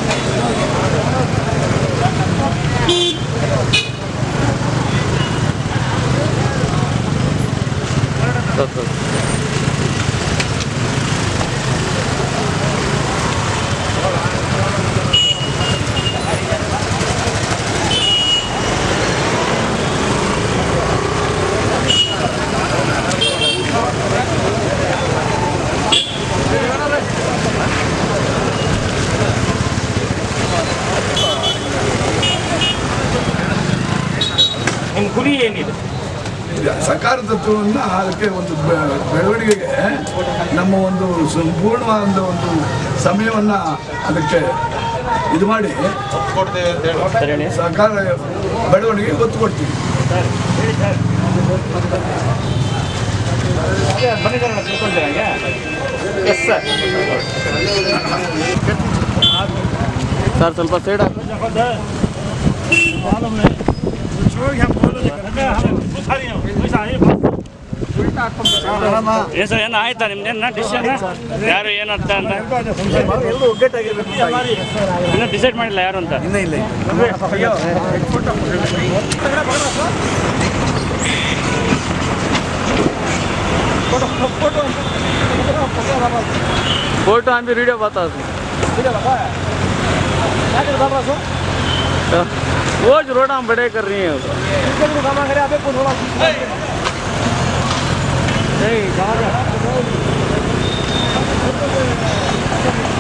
ನಿಮ್ಮ ಗುರಿ ಏನಿದೆ ಈಗ ಸಕಾರ ತತ್ವವನ್ನು ಅದಕ್ಕೆ ಒಂದು ಬೆ- ಬೆಳವಣಿಗೆಗೆ ನಮ್ಮ ಒಂದು ಸಂಪೂರ್ಣವಾದ ಒಂದು ಸಮಯವನ್ನು ಅದಕ್ಕೆ ಇದು ಮಾಡಿ ಸಹಕಾರ ಬೆಳವಣಿಗೆ ಒತ್ತು ಕೊಡ್ತೀವಿ ಬಂದಿದ್ದಾರಲ್ಲ ತಿಳ್ಕೊಂತೀರ ಎಸ್ ಸರ್ ಸರ್ ಸ್ವಲ್ಪ ಸೈಡ್ ಹಾಕಿ ಏ ಸರ್ ಏನು ಆಯ್ತಾ ನಿಮ್ದೇನ ಡಿಸಿಷನ್ ಯಾರು ಏನಂತ ಅಂತ ಇನ್ನೂ ಡಿಸೈಡ್ ಮಾಡಿಲ್ಲ ಯಾರು ಅಂತ फोटो हम भी वीडियो बता रोज रोड हम बड़े कर रही हैं नहीं,